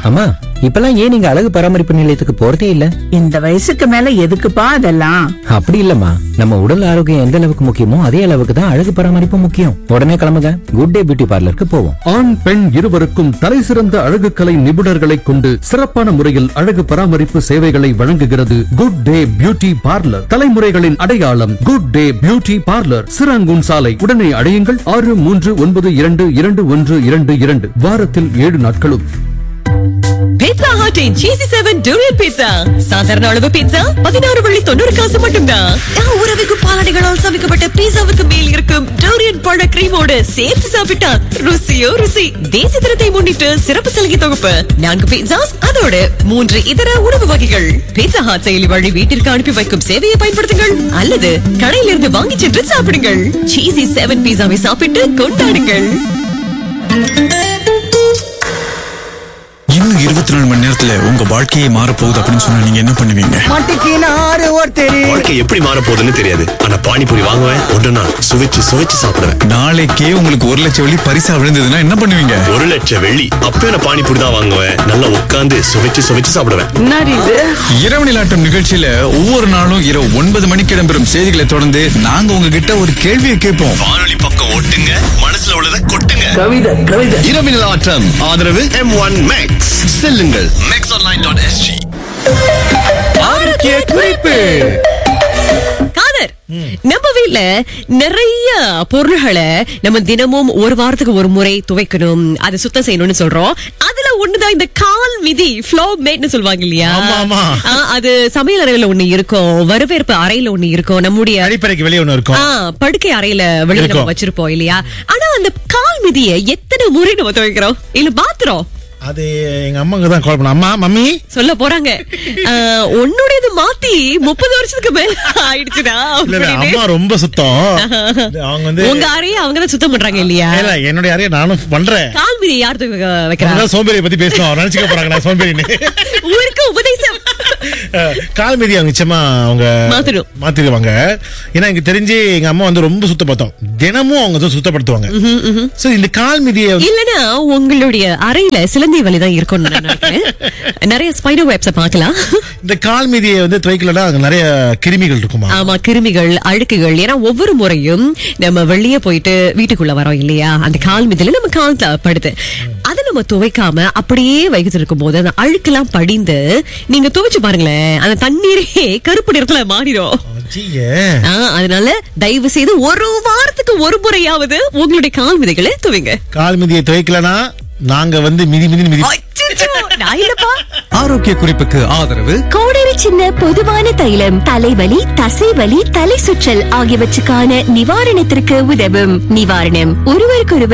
அம்மா இப்பெல்லாம் ஏன் நீங்க அழகு பராமரிப்பு நிலையத்துக்கு போறதே இல்ல இந்த வயசுக்கு மேல எதுக்குப்பா அதெல்லாம் அப்படி இல்லம்மா நம்ம உடல் ஆரோக்கியம் எந்த அளவுக்கு முக்கியமோ அதே அளவுக்கு தான் அழகு பராமரிப்பு முக்கியம் உடனே கிளம்புங்க குட் டே பியூட்டி பார்லருக்கு போவோம் ஆண் பெண் இருவருக்கும் தலைசிறந்த அழகு கலை நிபுணர்களை கொண்டு சிறப்பான முறையில் அழகு பராமரிப்பு சேவைகளை வழங்குகிறது குட் டே பியூட்டி பார்லர் தலைமுறைகளின் அடையாளம் good day beauty parlour Serangoon சாலை உடனே அடையுங்கள் ஆறு மூன்று ஒன்பது இரண்டு இரண்டு ஒன்று இரண்டு இரண்டு வாரத்தில் ஏழு நாட்களும் பீட்சா ஹாட்டின் சீசி செவன் டூரியன் பீட்சா சாதாரண அளவு பீட்சா பதினாறு வள்ளி தொண்ணூறு காசு மட்டும்தான் நான் உறவுக்கும் பாலாடைகளால் சமைக்கப்பட்ட பீட்சாவுக்கு மேல் இருக்கும் டூரியன் பழ கிரீமோடு சேர்த்து சாப்பிட்டா ருசியோ ருசி தேசிய தினத்தை முன்னிட்டு சிறப்பு சலுகை தொகுப்பு நான்கு பீட்சாஸ் அதோடு மூன்று இதர உணவு வகைகள் பீட்சா ஹாட் செயலி வழி வீட்டிற்கு அனுப்பி வைக்கும் சேவையை பயன்படுத்துங்கள் அல்லது கடையிலிருந்து வாங்கி சென்று சாப்பிடுங்கள் சீசி செவன் பீட்சாவை சாப்பிட்டு கொண்டாடுங்கள் இன்னும் இருபத்தி நாலு மணி நேரத்துல உங்க வாழ்க்கையே மாற போகுது அப்படின்னு சொன்னா நீங்க என்ன பண்ணுவீங்க மாட்டிக்கினாரு ஒருத்தரு வாழ்க்கை எப்படி மாற போகுதுன்னு தெரியாது ஆனா பானிபூரி வாங்குவேன் ஒன்றுனா சுவைச்சு சுவைச்சு சாப்பிடுவேன் நாளைக்கே உங்களுக்கு ஒரு லட்சம் வெள்ளி பரிசா விழுந்ததுன்னா என்ன பண்ணுவீங்க ஒரு லட்சம் வெள்ளி அப்பவே நான் பானிபூரி தான் வாங்குவேன் நல்லா உட்காந்து சுவைச்சு சுவைச்சு சாப்பிடுவேன் இரவு நிலாட்டம் நிகழ்ச்சியில ஒவ்வொரு நாளும் இரவு ஒன்பது மணிக்கு இடம்பெறும் செய்திகளை தொடர்ந்து நாங்க உங்ககிட்ட ஒரு கேள்வியை கேட்போம் வானொலி பக்கம் ஓட்டுங்க மனசுல உள்ளதை கொட்டுங்க கவிதை கவிதை இரவு நிலாட்டம் ஆதரவு எம் ஒன் மேக்ஸ் செல்லுங்கள் மேக்ஸ் ஆன்லைன் டாட் எஸ்ஜி ஆரோக்கிய குறிப்பு காதர் நம்ம வீட்ல நிறைய பொருள்களை நம்ம தினமும் ஒரு வாரத்துக்கு ஒரு முறை துவைக்கணும் அதை சுத்தம் செய்யணும்னு சொல்றோம் அதுல ஒண்ணுதான் இந்த கால் மிதி ஃப்ளோ மேட்னு சொல்லுவாங்க இல்லையா ஆ, அது சமையல் அறையில ஒண்ணு இருக்கும் வரவேற்பு அறையில ஒண்ணு இருக்கும் நம்முடைய அடிப்படைக்கு வெளியே ஒண்ணு இருக்கும் ஆ, படுக்கை அறையில வெளியே நம்ம இருக்கும். வச்சிருப்போம் இல்லையா ஆனா அந்த கால் மிதியை எத்தனை முறை நம்ம துவைக்கிறோம் இல்ல பாத்துறோம் அது எங்க அம்மாங்க தான் கால் பண்ண அம்மா மம்மி சொல்ல போறாங்க ஆ, உன்னுடையது மாத்தி முப்பது வருஷத்துக்கு மேல ஆயிடுச்சுடா இல்ல இல்ல அப்படின்னு. அம்மா ரொம்ப சுத்தம் அவங்க வந்து உங்க அறையை அவங்க தான் சுத்தம் பண்றாங்க இல்லையா இல்ல என்னுடைய அறைய நானும் பண்றேன் கால் மிதி யார் தூக்க வைக்கிறா அதான் சோம்பேறியை பத்தி பேசணும் நினைச்சுக்க போறாங்க நான் சோம்பேறின்னு ஊருக்கு உபதேசம் அஹ், கால் மீதி அவங்க நிச்சயமா அவங்க மாத்தணும். மாத்திடுவாங்க ஏன்னா எனக்கு தெரிஞ்சு எங்க அம்மா வந்து ரொம்ப சுத்த பார்த்தோம் தினமும் அவங்க வந்து சுத்தப்படுத்துவாங்க சோ இந்த கால் மீதியை வந்து- இல்லனா உங்களுடைய அறையில சிலந்தி வலி தான் இருக்கும்னு நான் நினைக்கிறேன் நிறைய ஸ்பைடர் வெப்ஸ பார்க்கலாம் இந்த கால் மீதியை வந்து துவைக்கலன்னா அங்க நிறைய கிருமிகள் இருக்குமா ஆமா கிருமிகள் அழுக்குகள் ஏன்னா ஒவ்வொரு முறையும் நம்ம வெளியே போயிட்டு வீட்டுக்குள்ள வரோம் இல்லையா அந்த கால் மிதில நம்ம கால் த- படுது அதை நம்ம துவைக்காம அப்படியே வைக்கிட்டு இருக்கும் போது அந்த அழுக்கெல்லாம் படிந்து நீங்க துவைச்சு பாருங்களேன் அந்த தண்ணீரே கருப்பு நிறத்துல மாறிடும் ஐயே. ஆ, அதனால தயவு செய்து ஒரு வாரத்துக்கு ஒரு முறையாவது உங்களுடைய கால் மிதிகளை துவைங்க கால் மீதியை துவைக்கலனா நாங்க வந்து மிதி மிதி மிதி அச்சச்சோ, நான் இல்லப்பா ஆரோக்கிய குறிப்புக்கு ஆதரவு கோடரி சின்ன பொதுவான தைலம் தலைவலி தசைவலி தலை சுற்றல் ஆகியவற்றுக்கான நிவாரணத்திற்கு உதவும் நிவாரணம் ஒருவருக்கொருவர்